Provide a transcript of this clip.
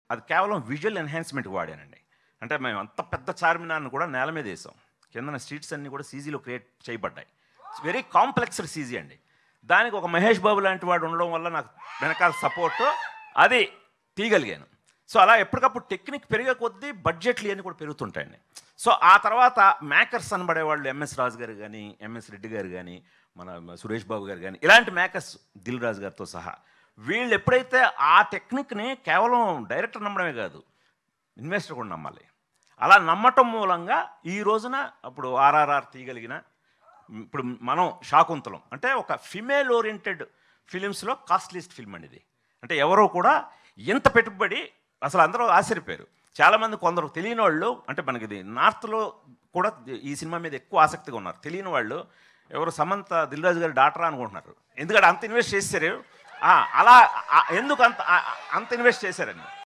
అది కేవలం visual enhancement వాడానండి అంటే మేము అంత పెద్ద చార్మినార్ని కూడా నేల మీద వేసాం కిందన స్ట్రీట్స్ అన్నీ కూడా సీజీలో క్రియేట్ చేయబడ్డాయి వెరీ కాంప్లెక్స్డ్ సీజీ అండి దానికి ఒక మహేష్ బాబు లాంటి వాడు ఉండడం వల్ల నాకు వెనకాల సపోర్ట్ అది తీయగలిగాను సో అలా ఎప్పటికప్పుడు టెక్నిక్ పెరిగే కొద్దీ బడ్జెట్లు ఇవన్నీ కూడా పెరుగుతుంటాయండి సో ఆ తర్వాత మేకర్స్ అనబడే వాళ్ళు ఎంఎస్ రాజు గారు కానీ ఎంఎస్ రెడ్డి గారు కానీ మన సురేష్ బాబు గారు కానీ ఇలాంటి మేకర్స్ దిల్ రాజు గారితో సహా వీళ్ళు ఎప్పుడైతే ఆ టెక్నిక్ని కేవలం డైరెక్టర్ నమ్మడమే కాదు ఇన్వెస్టర్ కూడా నమ్మాలి అలా నమ్మటం మూలంగా ఈ రోజున అప్పుడు ఆర్ఆర్ఆర్ తీయగలిగిన ఇప్పుడు మనం శాకుంతలం అంటే ఒక ఫిమేల్ ఓరియంటెడ్ ఫిలిమ్స్లో కాస్ట్లీస్ట్ ఫిల్మ్ అండి ఇది అంటే ఎవరో కూడా ఇంత పెట్టుబడి అసలు అందరూ ఆశ్చర్యపోయారు చాలామంది కొందరు తెలియని వాళ్ళు అంటే మనకి ఇది నార్త్లో కూడా ఈ సినిమా మీద ఎక్కువ ఆసక్తిగా ఉన్నారు తెలియని వాళ్ళు ఎవరు సమంత దిల్రాజు గారి డాక్టర్ అనుకుంటున్నారు ఎందుకంటే అంత ఇన్వెస్ట్ చేశారు ఆ, అలా ఆ, ఎందుకు అంత ఆ, అంత ఇన్వెస్ట్ చేశారండి